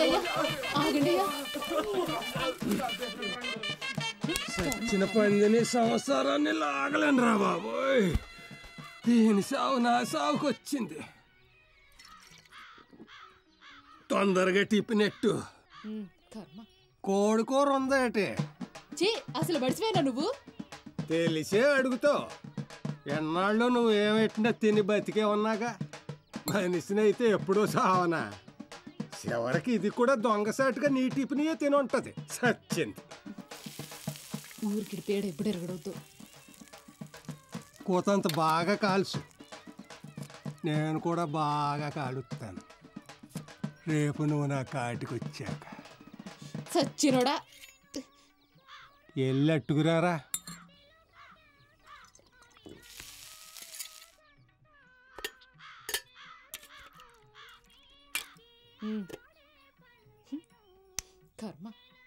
ఆగండి అయ్యా ఆగండి అయ్యా చిన్న పందిని సంవత్సరాన్ని లాగలేను రా బాబోయ్ దీని సావు నా సావుకు వచ్చింది తొందరగా టిప్పినట్టు ఉమ్, కర్మ కోడి కూర ఉందేటి చీ అసలు మడిచిపోయినా నువ్వు తెలిసే అడుగుతావు ఎన్నాళ్ళు నువ్వు ఏమెట్టినా తిని బతికే ఉన్నాగా మనిషినైతే ఎప్పుడూ సావనా చివరికి ఇది కూడా దొంగసాటుగా నీ టిఫినియే తిని ఉంటది సచ్చింది ఊరికి పేడ ఎప్పుడు ఎరగడవుతూ కూతంత బాగా కాల్చు నేను కూడా బాగా కాలుస్తాను రేపు నువ్వు నా కాటికి వచ్చాక సచ్చినోడా వెళ్ళి అట్టుకురారా ఉమ్. కర్మ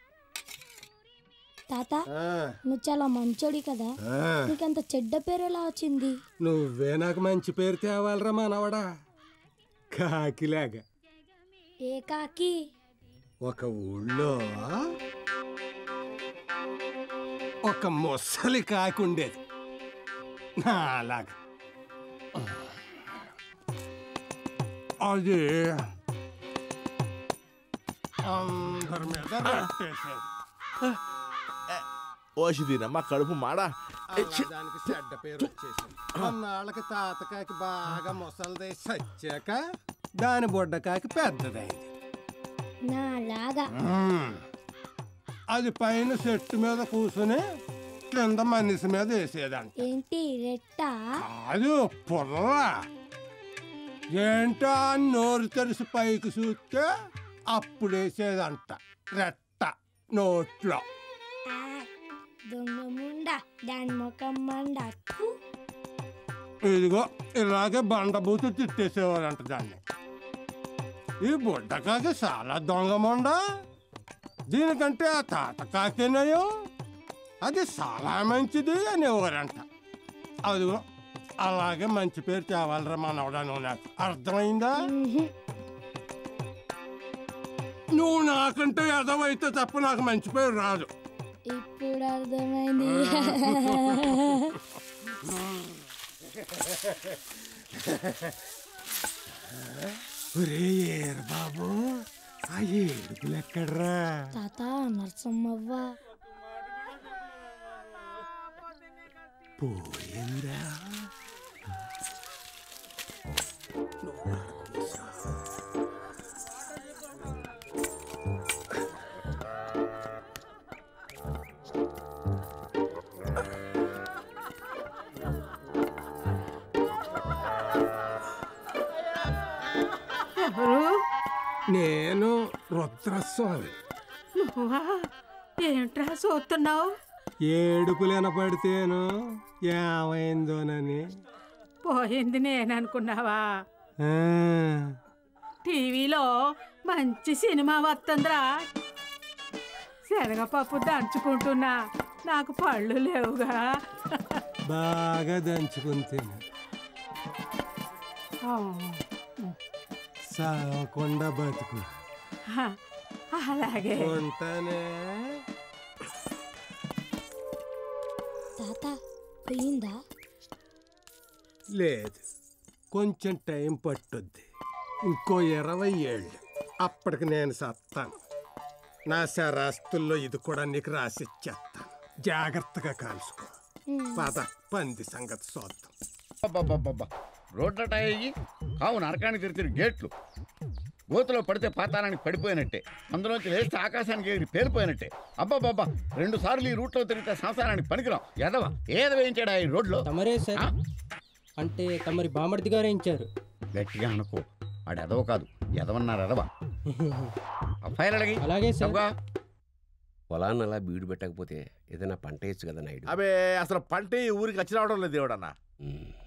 తాత ఆ, నువ్వు చాలా మంచోడి కదా ఆ, నీకంత చెడ్డ పేరు ఎలా వచ్చింది నువ్వే నాకు మంచి పేరు తేవాలరా మనవడా కాకిలాగా ఏ కాకి ఒక ఊళ్ళో ఒక ముసలి కాకి ఉండేది నాలాగా అది అందరి మీద రెట్టేసేది. ఓసిదినమ్మా కడుపు మాడా అలా దానికి చెడ్డ పేరు వచ్చేసింది కొన్నాళ్ళకి తాతకాకి బాగా ముసలిదై సచ్చాక దాని బుడ్డకాకి పెద్దదైంది నాలాగా మ్మ్. అది పైన చెట్టు మీద కూర్చుని కింద మనిషి మీద వేసేదంట ఏంటి రెట్టా కాదు పుల్ల ఏంటో అని నోరు తెరిసి పైకి చూస్తే అప్పుడు వేసేదంట రెట్ట నోట్లో ఆ, దొంగ ముండ దాని ముఖం మండ థు. ఇదిగో ఇలాగే బండబూతు తిట్టేసేవారంట దాన్ని ఈ బుడ్డకాకి చాలా దొంగమండ దీనికంటే ఆ తాత కాకినయో అది చాలా మంచిది అనేవారంట అదిగో అలాగే మంచి పేరు తేవాలరా మనవడాను నాకు అర్థమైందా మ్హూ. నువ్వు నాకంటే ఎదవైతే తప్ప నాకు మంచి పేరు రాదు ఇప్పుడు అర్థమైంది ఒరే ఏరు బాబు ఆ ఏడుపులు ఎక్కడ్రా తాత నరసమ్మవ్వ పోయిందా ఎవరు నేను రుద్రస్వామి నువ్వా ఏంట్రా చూస్తున్నావు ఏడుపులు వినపడితేను ఏమైందోనని పోయింది నేననుకున్నావా ఆ, టీవీలో మంచి సినిమా వస్తుందిరా శనగపప్పు దంచుకుంటున్నా నాకు పళ్ళు లేవుగా బాగా దంచుకుని తిను ఆ, సావకుండా బతుకు హ, అలాగే ఉంటానే తాత పోయిందా లేదు కొంచెం టైం పట్టుద్ది ఇంకో ఇరవై ఏళ్ళు అప్పటికి నేను సత్తాను నా శరాస్తుల్లో ఇది కూడా నీకు రాసిచ్చేస్తాను జాగ్రత్తగా కాల్చుకో పద పంది సంగతి చూద్దాం అబ్బబ్బబ్బబ్బా. రోడ్ల అయ్యి కావు నరకానికి తెరిచిన గేట్లు గోతులో పడితే పాతాళానికి పడిపోయినట్టే అందులోంచి లేస్తే ఆకాశానికి ఎగిరి పేలిపోయినట్టే అబ్బాబ్బా రెండు సార్లు ఈ రూట్లో తిరిగితే సంసారానికి పనికిరాం ఎదవా ఏది వేయించాడా ఈ రోడ్లో తమరే సార్ ఆ? అంటే తమరి బామర్ది గారే ఇచ్చారు గట్టిగా అనుకో ఆడు ఎదవ కాదు ఎదవన్నారు ఎదవ ఆ ఫైల్ అడిగి అలాగే సార్. తప్పుగా. పొలాన్ని అలా బీడు పెట్టకపోతే ఏదైనా పంట వేయచ్చు కదా నాయుడు అబే అసలు పంట ఈ ఊరికి వచ్చి రావడం లేదు దేవుడన్నా ఉమ్.